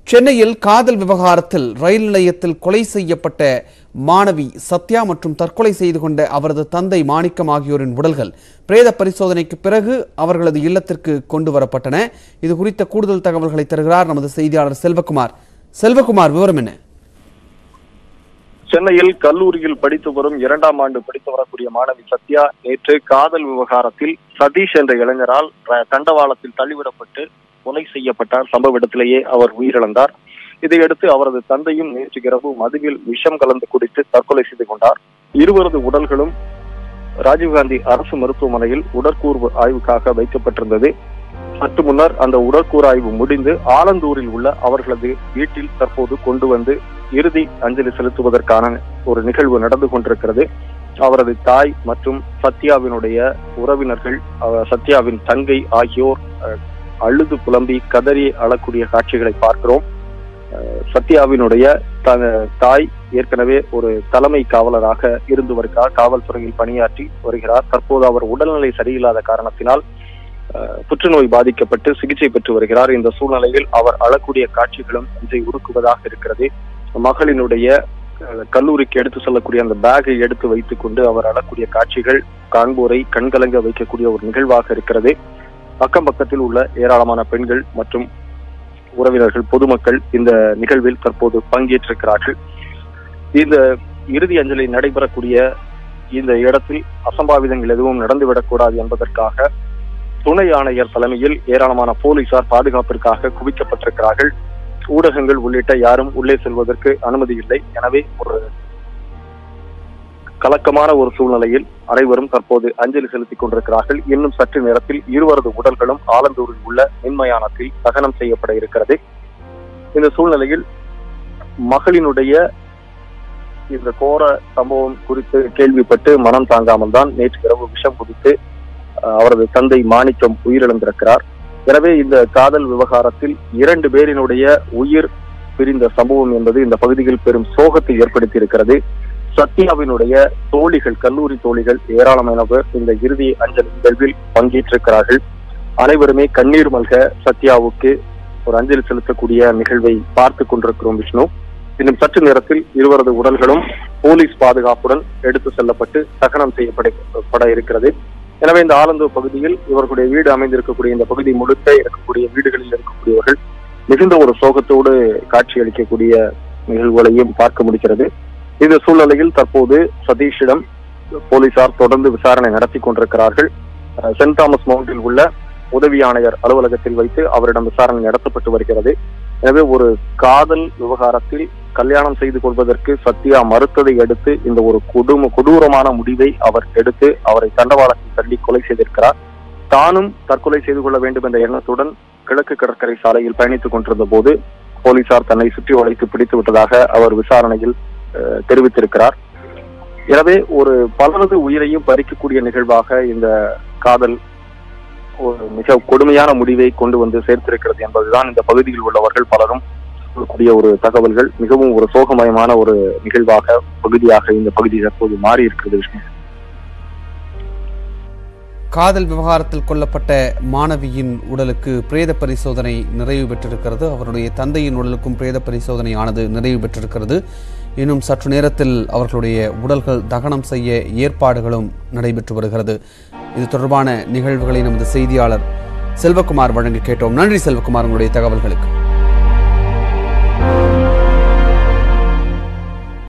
சென்னையில் காதல் விவகாரத்தில் ரயில் நிலையத்தில் கொலை செய்யப்பட்ட மாணவி சத்யா மற்றும் தற்கொலை செய்து கொண்ட அவரது தந்தை மாணிக்கம் ஆகியோரின் உடல்கள் பிரேத பரிசோதனைக்கு பிறகு அவர்களது இல்லத்திற்கு கொண்டு வரப்பட்டன இது குறித்த கூடுதல் தகவல்களை தருகிறார் நமது செய்தியாளர் செல்வகுமார் செல்வகுமார் விவரம் என்ன சென்னையில் கல்லூரியில் படித்து வரும் இரண்டாம் ஆண்டு படித்து வரக்கூடிய மாணவி சத்யா நேற்று காதல் விவகாரத்தில் சதீஷ் என்ற இளைஞரால் ர- தண்டவாளத்தில் தள்ளிவிடப்பட்டு கொலை செய்யப்பட்டார் சம்பவ இடத்திலேயே அவர் உயிரிழந்தார் இதையடுத்து அவரது தந்தையும் நேற்று இரவு மதுவில் விஷம் கலந்து குடித்து தற்கொலை செய்து கொண்டார் இருவரது உடல்களும் ராஜீவ்காந்தி அரசு மருத்துவமனையில் உடற்கூறு ஆய்வுக்காக வைக்கப்பட்டிருந்தது சற்று முன்னர் அந்த உடற்கூறு ஆய்வு முடிந்து ஆலந்தூரில் உள்ள அவர்களது வீட்டில் தற்போது கொண்டு வந்து இறுதி அஞ்சலி செலுத்துவதற்கான ஒரு நிகழ்வு நடந்து கொண்டிருக்கிறது அவரது தாய் மற்றும் சத்யாவினுடைய உறவினர்கள் அவ- சத்யாவின் தங்கை ஆகியோர் அஹ், அழுது புலம்பி கதறி அழக்கூடிய காட்சிகளை பார்க்கிறோம் அஹ், சத்யாவினுடைய த- தாய் ஏற்கனவே ஒரு தலைமை காவலராக இருந்து வருகிறார் காவல்துறையில் பணியாற்றி வருகிறார் தற்போது அவர் உடல்நிலை சரியில்லாத காரணத்தினால் அஹ், புற்றுநோய் பாதிக்கப்பட்டு சிகிச்சை பெற்று வருகிறார் இந்த சூழ்நிலையில் அவர் அழக்கூடிய காட்சிகளும் நெஞ்சை உருக்குவதாக இருக்கிறது மகளினுடைய அஹ், கல்லூரிக்கு எடுத்து செல்லக்கூடிய அந்த பேக்கை எடுத்து வைத்துக் கொண்டு அவர் அழக்கூடிய காட்சிகள் காண்போரை கண்கலங்க வைக்கக்கூடிய ஒரு நிகழ்வாக இருக்கிறது அக்கம் பக்கத்தில் உள்ள ஏராளமான பெண்கள் மற்றும் உறவினர்கள் பொதுமக்கள் இந்த நிகழ்வில் தற்போது பங்கேற்றிருக்கிறார்கள் இந்த இறுதி அஞ்சலி நடைபெறக்கூடிய இந்த இடத்தில் அசம்பாவிதங்கள் எதுவும் நடந்துவிடக்கூடாது என்பதற்காக துணை ஆணையர் தலைமையில் ஏராளமான போலீசார் பாதுகாப்பிற்காக குவிக்கப்பட்டிருக்கிறார்கள் ஊடகங்கள் உள்ளிட்ட யாரும் உள்ளே செல்வதற்கு அனுமதி இல்லை எனவே ஒரு கலக்கமான ஒரு சூழ்நிலையில் அனைவரும் தற்போது அஞ்சலி செலுத்திக் கொண்டிருக்கிறார்கள் இன்னும் சற்று நேரத்தில் இருவரது உடல்களும் ஆலந்தூரில் உள்ள மின்மயானத்தில் தகனம் செய்யப்பட இருக்கிறது இந்த சூழ்நிலையில் மகளினுடைய இந்த கோர சம்பவம் குறித்து கேள்விப்பட்டு மனம் தாங்காமல் தான் நேற்று இரவு விஷம் குடித்து அஹ், அவரது தந்தை மாணிக்கம் உயிரிழந்திருக்கிறார் எனவே இந்த காதல் விவகாரத்தில் இரண்டு பேரினுடைய உயிர் பிரிந்த சம்பவம் என்பது இந்த பகுதியில் பெரும் சோகத்தை ஏற்படுத்தி இருக்கிறது சத்யாவினுடைய தோழிகள் கல்லூரி தோழிகள் ஏராளமானவர் இந்த இறுதி அஞ்சலி நிகழ்வில் பங்கேற்றிருக்கிறார்கள் அனைவருமே கண்ணீர் மல்க சத்யாவுக்கு ஒரு அஞ்சலி செலுத்தக்கூடிய நிகழ்வை பார்த்து கொண்டிருக்கிறோம் விஷ்ணு இன்னும் சற்று நேரத்தில் இருவரது உடல்களும் போலீஸ் பாதுகாப்புடன் எடுத்து செல்லப்பட்டு தகனம் செய்யப்பட பட இருக்கிறது எனவே இந்த ஆலந்தூர் பகுதியில் இவர்களுடைய வீடு அமைந்திருக்கக்கூடிய இந்த பகுதி முழுக்க இருக்கக்கூடிய வீடுகளில் இருக்கக்கூடியவர்கள் மிகுந்த ஒரு சோகத்தோடு காட்சியளிக்கக்கூடிய நிகழ்வுகளையும் பார்க்க முடிகிறது இந்த சூழ்நிலையில் தற்போது சதீஷிடம் போலீசார் தொடர்ந்து விசாரணை நடத்தி கொண்டிருக்கிறார்கள் அஹ், சென்ட் தாமஸ் மவுண்டில் உள்ள உதவி ஆணையர் அலுவலகத்தில் வைத்து அவரிடம் விசாரணை நடத்தப்பட்டு வருகிறது எனவே ஒரு காதல் விவகாரத்தில் கல்யாணம் செய்து கொள்வதற்கு சத்யா மறுத்ததை அடுத்து இந்த ஒரு கொடும் கொடூரமான முடிவை அவர் எடுத்து அவரை தண்டவாளத்தில் தள்ளி கொலை செய்திருக்கிறார் தானும் தற்கொலை செய்து கொள்ள வேண்டும் என்ற எண்ணத்துடன் கிழக்கு கடற்கரை சாலையில் பயணித்துக் கொண்டிருந்த போது போலீசார் தன்னை சுற்றி வளைத்து பிடித்து விட்டதாக அவர் விசாரணையில் அஹ், தெரிவித்திருக்கிறார் எனவே ஒரு பலரது உயிரையும் பறிக்கக்கூடிய நிகழ்வாக இந்த காதல் ஒரு மிக கொடுமையான முடிவை கொண்டு வந்து சேர்த்திருக்கிறது என்பதுதான் இந்த பகுதியில் உள்ளவர்கள் பலரும் சொல்லக்கூடிய ஒரு தகவல்கள் மிகவும் ஒரு சோகமயமான ஒரு நிகழ்வாக பகுதியாக இந்த பகுதி தற்போது மாறி இருக்கிறது விஷ்ணு காதல் விவகாரத்தில் கொல்லப்பட்ட மாணவியின் உடலுக்கு பிரேத பரிசோதனை நிறைவு பெற்றிருக்கிறது அவருடைய தந்தையின் உடலுக்கும் பிரேத பரிசோதனை ஆனது நிறைவு பெற்றிருக்கிறது இன்னும் சற்று நேரத்தில் அவர்களுடைய உடல்கள் தகனம் செய்ய ஏற்பாடுகளும் நடைபெற்று வருகிறது இது தொடர்பான நிகழ்வுகளை நமது செய்தியாளர் செல்வகுமார் வழங்க கேட்டோம் நன்றி செல்வகுமார் உங்களுடைய தகவல்களுக்கு